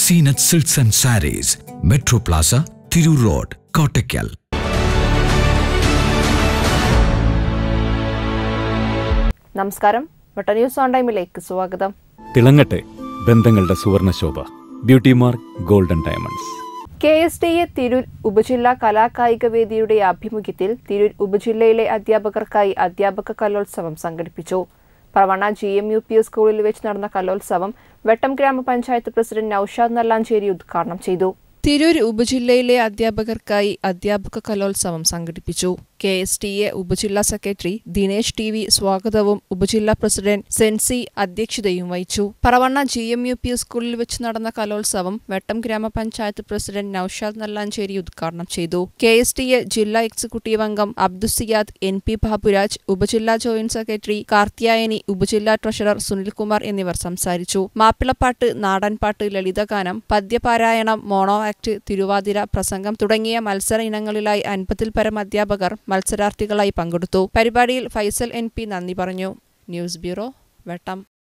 Zeenath Silks and Sarees Metro Plaza Tirur road Kottakkal നമസ്കാരം വട്ട news on ടൈമിലേക്ക് സ്വാഗതം തിളങ്ങട്ടെ ബന്ധങ്ങളുടെ സുവർണശോഭ Beauty Mark Golden Diamonds K S D A Tirur ഉപജില്ലാ കലാകായിക വേദിയുടെ ആഭിമുഖ്യത്തിൽ തിരൂർ ഉപജില്ലയിലെ അധ്യാപകർക്കായി അധ്യാപക കലോത്സവം സംഘടിപ്പിച്ചു പ്രവണ ജി എം യു പി സ്കൂളിൽ വെച്ച് നടന്ന കലോത്സവം വെട്ടം ഗ്രാമപഞ്ചായത്ത് പ്രസിഡന്റ് നൌഷാദ് നല്ലാഞ്ചേരി ഉദ്ഘാടനം ചെയ്തു തിരൂർ ഉപജില്ലയിലെ അധ്യാപകർക്കായി അധ്യാപക കലോത്സവം സംഘടിപ്പിച്ചു കെ എസ് ടി എ ഉപജില്ലാ സെക്രട്ടറി ദിനേശ് ടി വി സ്വാഗതവും ഉപജില്ലാ പ്രസിഡന്റ് സെൻസി അധ്യക്ഷതയും വഹിച്ചു Paravanna G M U P സ്കൂളിൽ വെച്ച് നടന്ന കലോത്സവം വെട്ടം ഗ്രാമപഞ്ചായത്ത് പ്രസിഡന്റ് നൌഷാദ് നല്ലാഞ്ചേരി ഉദ്ഘാടനം ചെയ്തു കെ എസ് ടി എ ജില്ലാ എക്സിക്യൂട്ടീവ് അംഗം അബ്ദുസിയാദ് എൻ പി ബാബുരാജ് ഉപജില്ലാ ജോയിന്റ് സെക്രട്ടറി കാർത്തിയായനി ഉപജില്ലാ ട്രഷറർ സുനിൽകുമാർ എന്നിവർ സംസാരിച്ചു മാപ്പിളപ്പാട്ട് നാടൻപാട്ട് ലളിതഗാനം പദ്യപാരായണം മോണോ ആക്ട് തിരുവാതിര പ്രസംഗം തുടങ്ങിയ മത്സര ഇനങ്ങളിലായി അൻപതിൽ പരം അധ്യാപകർ മത്സരാർത്ഥികളായി പങ്കെടുത്തു പരിപാടിയിൽ ഫൈസൽ എൻ പി നന്ദി പറഞ്ഞു ന്യൂസ് ബ്യൂറോ വെട്ടം